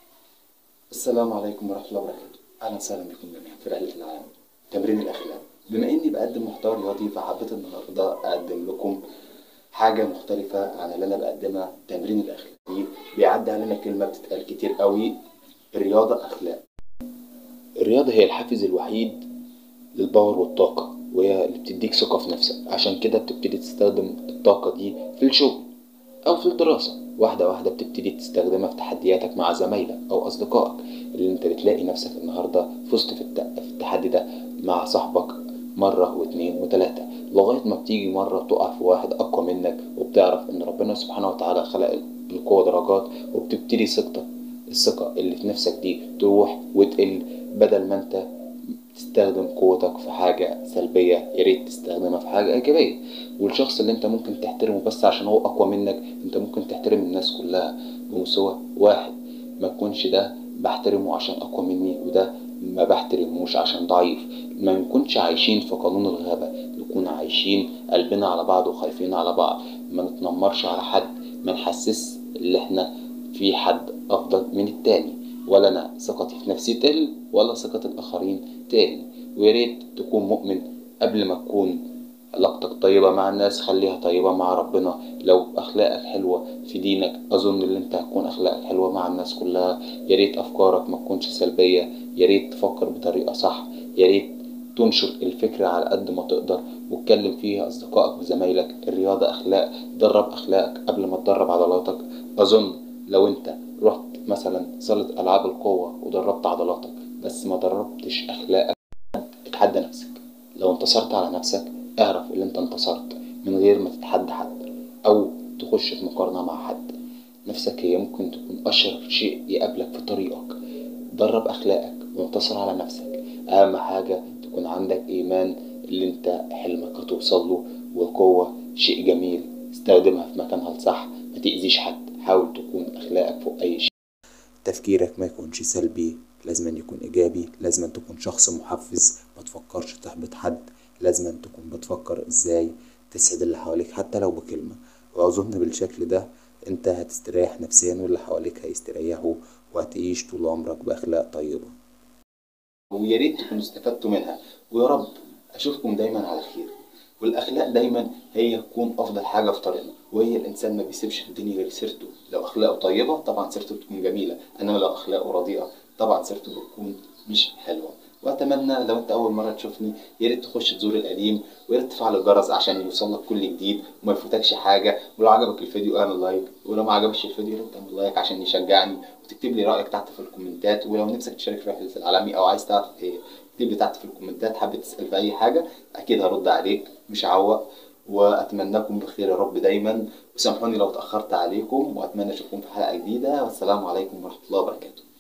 السلام عليكم ورحمة الله وبركاته أهلا وسهلا بكم جميعا في رحلة العالم تمرين الأخلاق بما إني بقدم محتوى رياضي فحبيت النهاردة أقدم لكم حاجة مختلفة عن اللي أنا بقدمها تمرين الأخلاق دي بيعدي علينا كلمة بتتقال كتير قوي الرياضة أخلاق الرياضة هي الحافز الوحيد للباور والطاقة وهي اللي بتديك ثقة في نفسك عشان كده بتبتدي تستخدم الطاقة دي في الشغل أو في الدراسة واحدة واحدة بتبتدي تستخدمها في تحدياتك مع زمايلك أو أصدقائك اللي أنت بتلاقي نفسك النهاردة فزت في الت- في التحدي ده مع صاحبك مرة واتنين وتلاتة لغاية ما بتيجي مرة تقع في واحد أقوى منك وبتعرف إن ربنا سبحانه وتعالى خلق القوة درجات وبتبتدي ثقتك الثقة اللي في نفسك دي تروح وتقل بدل ما أنت تستخدم قوتك في حاجة سلبية يا ريت تستخدمها في حاجة إيجابية والشخص اللي أنت ممكن تحترمه بس عشان هو أقوى منك أنت ممكن تحترم الناس كلها بمستوى واحد ما تكونش ده بحترمه عشان أقوى مني وده ما بحترموش عشان ضعيف ما نكونش عايشين في قانون الغابة نكون عايشين قلبنا على بعض وخايفين على بعض ما نتنمرش على حد ما نحسس اللي احنا في حد أفضل من التاني ولا أنا ثقتي في نفسي تقل ولا ثقة الآخرين تقل ويا ريت تكون مؤمن قبل ما تكون علاقتك طيبة مع الناس خليها طيبة مع ربنا لو أخلاقك حلوة في دينك أظن إن أنت هتكون أخلاقك حلوة مع الناس كلها يا ريت أفكارك ما تكونش سلبية يا ريت تفكر بطريقة صح يا ريت تنشر الفكرة على قد ما تقدر وتكلم فيها أصدقائك وزمايلك الرياضة أخلاق درب أخلاقك قبل ما تدرب عضلاتك أظن لو أنت رحت مثلا صالة ألعاب القوة ودربت عضلاتك بس ما دربتش أخلاقك اتحدى نفسك لو انتصرت على نفسك اعرف ان انت انتصرت من غير ما تتحدى حد او تخش في مقارنة مع حد نفسك هي ممكن تكون اشرف شيء يقابلك في طريقك درب اخلاقك وانتصر على نفسك اهم حاجة تكون عندك ايمان اللي انت حلمك هتوصل له والقوة شيء جميل استخدمها في مكانها الصح ما تأذيش حد حاول تكون اخلاقك فوق اي شيء تفكيرك ما يكونش سلبي لازم يكون إيجابي لازم تكون شخص محفز ما تفكرش تحبط حد لازم تكون بتفكر إزاي تسعد اللي حواليك حتى لو بكلمة وأظن بالشكل ده أنت هتستريح نفسيا واللي حواليك هيستريحوا وهتعيش طول عمرك بأخلاق طيبة ويا ريت تكونوا استفدتوا منها ويا رب أشوفكم دايما على خير والأخلاق دايما هي تكون أفضل حاجة في طريقنا وهي الإنسان ما بيسيبش في الدنيا غير سيرته لو أخلاقه طيبة طبعا سيرته بتكون جميلة إنما لو أخلاقه رديئة طبعا سيرته بتكون مش حلوة وأتمنى لو أنت أول مرة تشوفني يا ريت تخش تزور القديم ويا ريت تفعل الجرس عشان يوصلك كل جديد وما يفوتكش حاجة ولو عجبك الفيديو اعمل لايك ولو ما عجبش الفيديو يا ريت تعمل لايك عشان يشجعني وتكتب لي رأيك تحت في الكومنتات ولو نفسك تشارك في رحلة العالمي أو عايز تعرف إيه اكتب لي تحت في الكومنتات حابب تسأل في أي حاجة أكيد هرد عليك مش هعوق وأتمنىكم بخير يا رب دايما وسامحوني لو تأخرت عليكم وأتمنى أشوفكم في حلقة جديدة والسلام عليكم ورحمة الله وبركاته